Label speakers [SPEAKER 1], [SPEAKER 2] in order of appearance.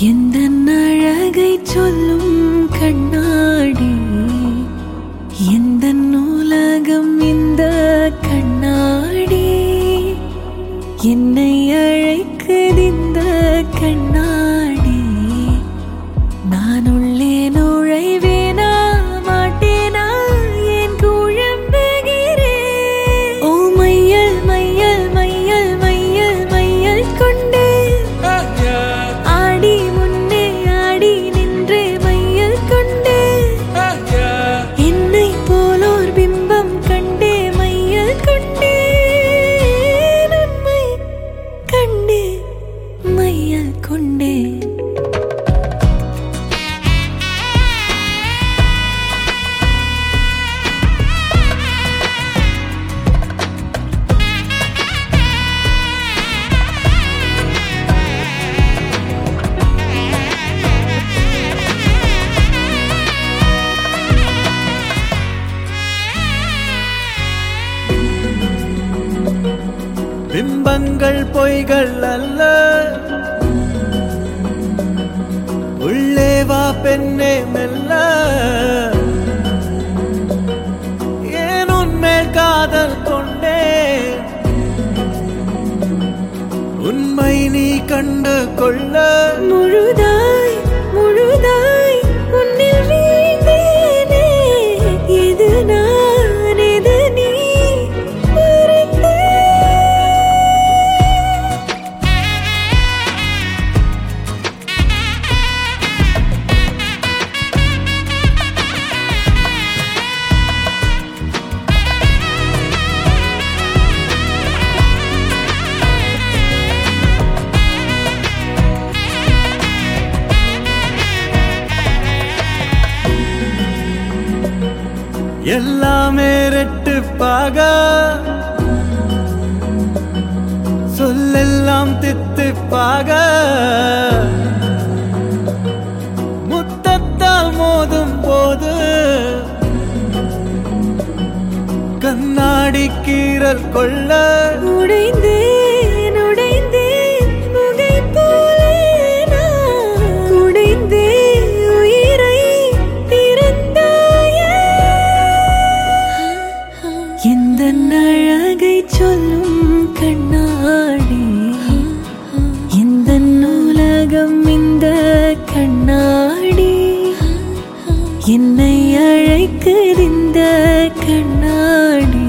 [SPEAKER 1] எந்த அழகை சொல்லும் கண்ணாடி எந்த நூலகம் இந்த கண்ணாடி என்னை அழைக்குது இந்த கண்ணாடி நான் உள்ளே நுழைவேனா மாட்டேனா என் குழம்புகிறேன் ஓ மையல் மையல் மையல் மையல் மையல் கொண்டே ஆடி முன்னே ஆடி நின்றே மையல் கொண்டே என்னை போலோர் பிம்பம் கண்டே மையல் கொண்டே உண்மை கண்டே மையல் கொண்டே
[SPEAKER 2] பிம்பங்கள் பொய்கள் அல்ல உள்ளே வா பெண்ணே மெல்ல ஏன் உன்மேல் காதல் கொண்டே உண்மை நீ கண்டு கொள்ள
[SPEAKER 1] முழுதாய் முழுதாய் உன்னில் வீழ்ந்தேனே எது நான் எது நீ மறந்தேன்
[SPEAKER 2] எல்லாமே ரெட்டுப்பாக சொல்லெல்லாம் தித்துப்பாக முத்தத்தால் மோதும் போது கண்ணாடி கீறல் கொள்ள
[SPEAKER 1] உடைந்தேன் உடைந்தேன் முகை போலே நான் உடைந்தேன் உயிரை திறந்தாயே எந்த அழகை சொல்லும் கண்ணாடி எந்த நூலகம் இந்த கண்ணாடி என்னை அழைக்குது இந்த கண்ணாடி